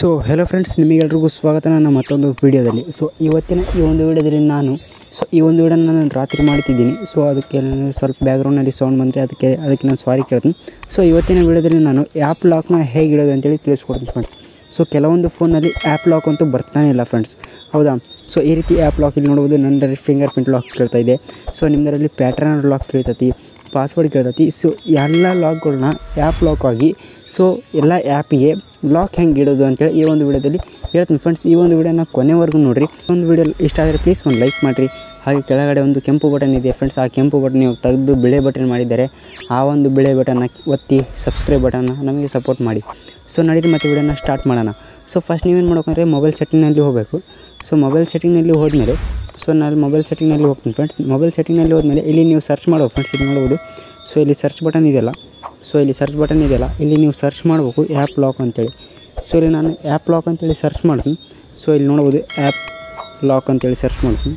so hello friends ನಿಮಗೆಲ್ರಿಗೂ ಸ್ವಾಗತ ನನ್ನ ಮತ್ತೊಂದು ವೀಡಿಯೋದಲ್ಲಿ ಸೊ ಇವತ್ತಿನ ಈ ಒಂದು ವೀಡಿಯೋದಲ್ಲಿ ನಾನು ಸೊ ಈ ಒಂದು ವೀಡಿಯೋನ ನಾನು ರಾತ್ರಿ ಮಾಡ್ತಿದ್ದೀನಿ ಸೊ ಅದಕ್ಕೆ ನಾನು ಸ್ವಲ್ಪ ಬ್ಯಾಕ್ಗ್ರೌಂಡಲ್ಲಿ ಸೌಂಡ್ ಬಂದರೆ ಅದಕ್ಕೆ ಅದಕ್ಕೆ ನಾನು ಸಾರಿ ಕೇಳ್ತೀನಿ ಸೊ ಇವತ್ತಿನ ವೀಡಿಯೋದಲ್ಲಿ ನಾನು ಆ್ಯಪ್ ಲಾಕ್ನ ಹೇಗೆ ಇಡೋದು ಅಂತೇಳಿ ತಿಳಿಸ್ಕೊಡ್ತೀನಿ ಫ್ರೆಂಡ್ಸ್ ಸೊ ಕೆಲವೊಂದು ಫೋನಲ್ಲಿ ಆ್ಯಪ್ ಲಾಕ್ ಅಂತೂ ಬರ್ತಾನೆ ಇಲ್ಲ ಫ್ರೆಂಡ್ಸ್ ಹೌದಾ ಸೊ ಈ ರೀತಿ ಆ್ಯಪ್ ಲಾಕ್ ಇಲ್ಲಿ ನೋಡ್ಬೋದು ನನ್ನದಲ್ಲಿ ಫಿಂಗರ್ ಪ್ರಿಂಟ್ ಲಾಕ್ ಕೇಳ್ತಾ ಇದೆ ಸೊ ನಿಮ್ಮದರಲ್ಲಿ ಪ್ಯಾಟ್ರನ್ ಲಾಕ್ ಕೇಳ್ತೈತಿ ಪಾಸ್ವರ್ಡ್ ಕೇಳ್ತೈತಿ ಸೊ ಎಲ್ಲ ಲಾಕ್ಗಳನ್ನ ಆ್ಯಪ್ ಲಾಕ್ ಆಗಿ ಸೊ ಎಲ್ಲ ಆ್ಯಪಿಗೆ ಲಾಕ್ ಹೆಂಗೆ ಇಡೋದು ಅಂತೇಳಿ ಈ ಒಂದು ವಿಡಿಯೋದಲ್ಲಿ ಹೇಳ್ತೀನಿ ಫ್ರೆಂಡ್ಸ್ ಈ ಒಂದು ವಿಡಿಯೋನ ಕೊನೆವರೆಗೂ ನೋಡಿರಿ ಒಂದು ವಿಡಿಯೋ ಇಷ್ಟ ಆದರೆ ಪ್ಲೀಸ್ ಒಂದು ಲೈಕ್ ಮಾಡಿರಿ ಹಾಗೆ ಕೆಳಗಡೆ ಒಂದು ಕೆಂಪು ಬಟನ್ ಇದೆ ಫ್ರೆಂಡ್ಸ್ ಆ ಕೆಂಪು ಬಟನ್ ನೀವು ತೆಗೆದು ಬಿಳೆ ಬಟನ್ ಮಾಡಿದ್ದಾರೆ ಆ ಒಂದು ಬಿಳೆ ಬಟನ್ನ ಒತ್ತಿ ಸಬ್ಸ್ಕ್ರೈಬ್ ಬಟನ್ನ ನಮಗೆ ಸಪೋರ್ಟ್ ಮಾಡಿ ಸೊ ನಡೀರಿ ಮತ್ತೆ ವಿಡಿಯೋನ ಸ್ಟಾರ್ಟ್ ಮಾಡೋಣ ಸೊ ಫಸ್ಟ್ ನೀವೇನು ಮಾಡ್ಬೇಕಂದ್ರೆ ಮೊಬೈಲ್ ಸೆಟ್ಟಿಂಗ್ನಲ್ಲಿ ಹೋಗಬೇಕು ಸೊ ಮೊಬೈಲ್ ಸೆಟ್ಟಿಂಗ್ನಲ್ಲಿ ಹೋದ್ಮೇಲೆ ಸೊ ನಾನು ಮೊಬೈಲ್ ಸೆಟ್ಟಿಂಗ್ನಲ್ಲಿ ಹೋಗ್ತೀನಿ ಫ್ರೆಂಡ್ಸ್ ಮೊಬೈಲ್ ಸೆಟ್ಟಿಂಗ್ನಲ್ಲಿ ಹೋದ್ಮೇಲೆ ಇಲ್ಲಿ ನೀವು ಸರ್ಚ್ ಮಾಡೋ ಫ್ರೆಂಡ್ಸ್ ಇಲ್ಲಿ ನೋಡ್ಬೋದು ಸೊ ಇಲ್ಲಿ ಸರ್ಚ್ ಬಟನ್ ಇದೆಯಲ್ಲ ಸೊ ಇಲ್ಲಿ ಸರ್ಚ್ ಬಟನ್ ಇದೆಯಲ್ಲ ಇಲ್ಲಿ ನೀವು ಸರ್ಚ್ ಮಾಡಬೇಕು ಆ್ಯಪ್ ಲಾಕ್ ಅಂತೇಳಿ ಸೊ ಇಲ್ಲಿ ನಾನು ಆ್ಯಪ್ ಲಾಕ್ ಅಂತೇಳಿ ಸರ್ಚ್ ಮಾಡ್ತೀನಿ ಸೊ ಇಲ್ಲಿ ನೋಡ್ಬೋದು ಆ್ಯಪ್ ಲಾಕ್ ಅಂತೇಳಿ ಸರ್ಚ್ ಮಾಡ್ತೀನಿ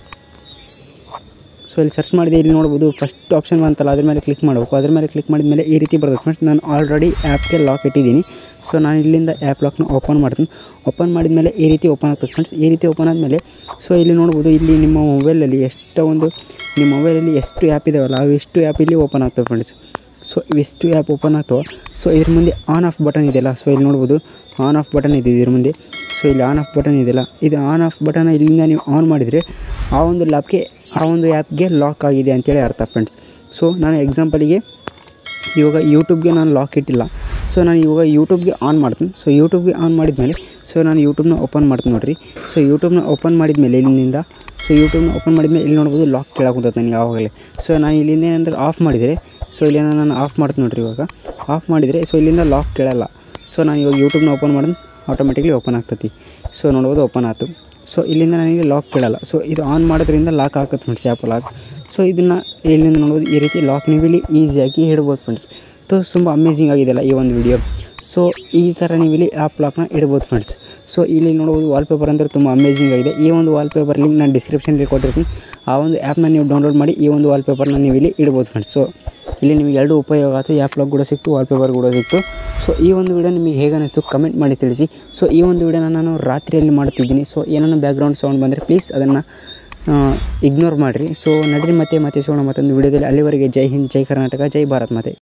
ಸೊ ಇಲ್ಲಿ ಸರ್ಚ್ ಮಾಡಿದೆ ಇಲ್ಲಿ ನೋಡ್ಬೋದು ಫಸ್ಟ್ ಆಪ್ಷನ್ ಬಂತಲ್ಲ ಅದ್ರ ಮೇಲೆ ಕ್ಲಿಕ್ ಮಾಡಬೇಕು ಅದ್ರ ಮೇಲೆ ಕ್ಲಿಕ್ ಮಾಡಿದ ಮೇಲೆ ಈ ರೀತಿ ಬರ್ತದೆ ಫ್ರೆಂಡ್ಸ್ ನಾನು ಆಲ್ರೆಡಿ ಆ್ಯಪ್ಗೆ ಲಾಕ್ ಇಟ್ಟಿದ್ದೀನಿ ಸೊ ನಾನು ಇಲ್ಲಿಂದ ಆ್ಯಪ್ ಲಾಕ್ನ ಓಪನ್ ಮಾಡ್ತೀನಿ ಓಪನ್ ಮಾಡಿದ ಮೇಲೆ ಈ ರೀತಿ ಓಪನ್ ಆಗ್ತದೆ ಫ್ರೆಂಡ್ಸ್ ಈ ರೀತಿ ಓಪನ್ ಆದಮೇಲೆ ಸೊ ಇಲ್ಲಿ ನೋಡ್ಬೋದು ಇಲ್ಲಿ ನಿಮ್ಮ ಮೊಬೈಲಲ್ಲಿ ಎಷ್ಟೋ ಒಂದು ನಿಮ್ಮ ಮೊಬೈಲಲ್ಲಿ ಎಷ್ಟು ಆ್ಯಪ್ ಇದಾವಲ್ಲ ಅವು ಎಷ್ಟು ಆ್ಯಪ್ ಇಲ್ಲಿ ಓಪನ್ ಆಗ್ತವೆ ಫ್ರೆಂಡ್ಸ್ ಸೊ ಇವೆಷ್ಟು ಆ್ಯಪ್ ಓಪನ್ ಆಗ್ತವೆ ಸೊ ಇದ್ರ ಮುಂದೆ ಆನ್ ಆಫ್ ಬಟನ್ ಇದೆಯಲ್ಲ ಸೊ ಇಲ್ಲಿ ನೋಡ್ಬೋದು ಆನ್ ಆಫ್ ಬಟನ್ ಇದೆ ಇದ್ರ ಮುಂದೆ ಸೊ ಇಲ್ಲಿ ಆನ್ ಆಫ್ ಬಟನ್ ಇದೆಯಲ್ಲ ಇದು ಆನ್ ಆಫ್ ಬಟನ್ ಇಲ್ಲಿಂದ ನೀವು ಆನ್ ಮಾಡಿದರೆ ಆ ಒಂದು ಲ್ಯಾಪ್ಗೆ ಆ ಒಂದು ಆ್ಯಪ್ಗೆ ಲಾಕ್ ಆಗಿದೆ ಅಂತೇಳಿ ಅರ್ಥ ಫ್ರೆಂಡ್ಸ್ ಸೊ ನಾನು ಎಕ್ಸಾಂಪಲಿಗೆ ಇವಾಗ ಯೂಟ್ಯೂಬ್ಗೆ ನಾನು ಲಾಕ್ ಇಟ್ಟಿಲ್ಲ ಸೊ ನಾನು ಇವಾಗ ಯೂಟ್ಯೂಬ್ಗೆ ಆನ್ ಮಾಡ್ತೀನಿ ಸೊ ಯೂಟ್ಯೂಬ್ಗೆ ಆನ್ ಮಾಡಿದ್ಮೇಲೆ ಸೊ ನಾನು ಯೂಟ್ಯೂಬ್ನ ಓಪನ್ ಮಾಡ್ತೀನಿ ನೋಡಿರಿ ಸೊ ಯೂಟ್ಯೂಬ್ನ ಓಪನ್ ಮಾಡಿದ್ಮೇಲೆ ಇಲ್ಲಿಂದ ಸೊ ಯೂಟ್ಯೂಬ್ನ ಓಪನ್ ಮಾಡಿದ್ಮೇಲೆ ಇಲ್ಲಿ ನೋಡ್ಬೋದು ಲಾಕ್ ಕೇಳಾಕುಂತೈತೆ ನನಗೆ ಆವಾಗಲೇ ಸೊ ನಾನು ಇಲ್ಲಿಂದ ಏನಂದ್ರೆ ಆಫ್ ಮಾಡಿದರೆ ಸೊ ಇಲ್ಲಿ ನಾನು ಆಫ್ ಮಾಡ್ತೀನಿ ನೋಡಿರಿ ಇವಾಗ ಆಫ್ ಮಾಡಿದರೆ ಸೊ ಇಲ್ಲಿಂದ ಲಾಕ್ ಕೇಳಲ್ಲ ಸೊ ನಾನು ಇವಾಗ ಯೂಟ್ಯೂಬ್ನ ಓಪನ್ ಮಾಡಿದ್ರೆ ಆಟೋಮೆಟಿಕ್ಲಿ ಓಪನ್ ಆಗ್ತೈತಿ ಸೊ ನೋಡ್ಬೋದು ಓಪನ್ ಆಯ್ತು ಸೊ ಇಲ್ಲಿಂದ ನನಗೆ ಲಾಕ್ ಕೇಳಲ್ಲ ಸೊ ಇದು ಆನ್ ಮಾಡೋದ್ರಿಂದ ಲಾಕ್ ಆಗುತ್ತೆ ಫ್ರೆಂಡ್ಸ್ ಆ್ಯಪ್ ಲಾಕ್ ಸೊ ಇದನ್ನು ಇಲ್ಲಿಂದ ನೋಡ್ಬೋದು ಈ ರೀತಿ ಲಾಕ್ ನೀವು ಇಲ್ಲಿ ಈಸಿಯಾಗಿ ಇಡ್ಬೋದು ಫ್ರೆಂಡ್ಸ್ ಸೊ ತುಂಬ ಅಮೇಝಿಂಗ್ ಆಗಿದೆಯಲ್ಲ ಈ ಒಂದು ವಿಡಿಯೋ ಸೊ ಈ ಥರ ನೀವು ಇಲ್ಲಿ ಆ್ಯಪ್ ಲಾಕ್ನ ಇಡ್ಬೋದು ಫ್ರೆಂಡ್ಸ್ ಸೊ ಇಲ್ಲಿ ನೋಡ್ಬೋದು ವಾಲ್ಪೇಪರ್ ಅಂದರೆ ತುಂಬ ಅಮೇಝಿಂಗ್ ಆಗಿದೆ ಈ ಒಂದು ವಾಲ್ಪೇಪರ್ ಲಿಂಕ್ ನಾನು ಡಿಸ್ಕ್ರಿಪ್ಷನಲ್ಲಿ ಕೊಟ್ಟಿರ್ತೀನಿ ಆ ಒಂದು ಆ್ಯಪ್ನ ನೀವು ಡೌನ್ಲೋಡ್ ಮಾಡಿ ಈ ಒಂದು ವಾಲ್ಪೇಪರ್ನ ನೀವು ಇಲ್ಲಿ ಇಡ್ಬೋದು ಫ್ರೆಂಡ್ಸ್ ಸೊ ಇಲ್ಲಿ ನಿಮಗೆ ಎರಡು ಉಪಯೋಗ ಆಯಿತು ಆ್ಯಪ್ ಲಾಕ್ ಕೂಡ ಸಿಕ್ತು ವಾಲ್ಪೇಪರ್ ಕೂಡ ಸಿಕ್ತು ಸೊ ಈ ಒಂದು ವಿಡಿಯೋ ನಿಮಗೆ ಹೇಗೆ ಅನ್ನಿಸ್ತು ಕಮೆಂಟ್ ಮಾಡಿ ತಿಳಿಸಿ ಸೊ ಈ ಒಂದು ವಿಡಿಯೋನ ನಾನು ರಾತ್ರಿಯಲ್ಲಿ ಮಾಡ್ತಿದ್ದೀನಿ ಸೊ ಏನಾನ ಬ್ಯಾಕ್ಗ್ರೌಂಡ್ ಸೌಂಡ್ ಬಂದರೆ ಪ್ಲೀಸ್ ಅದನ್ನು ಇಗ್ನೋರ್ ಮಾಡಿರಿ ಸೊ ನಡ್ರಿ ಮತ್ತೆ ಮತ್ತೆ ಸಿಗೋಣ ಮತ್ತೊಂದು ವಿಡಿಯೋದಲ್ಲಿ ಅಲ್ಲಿವರೆಗೆ ಜೈ ಹಿಂದ್ ಜೈ ಕರ್ನಾಟಕ ಜೈ ಭಾರತ್ ಮಾತೆ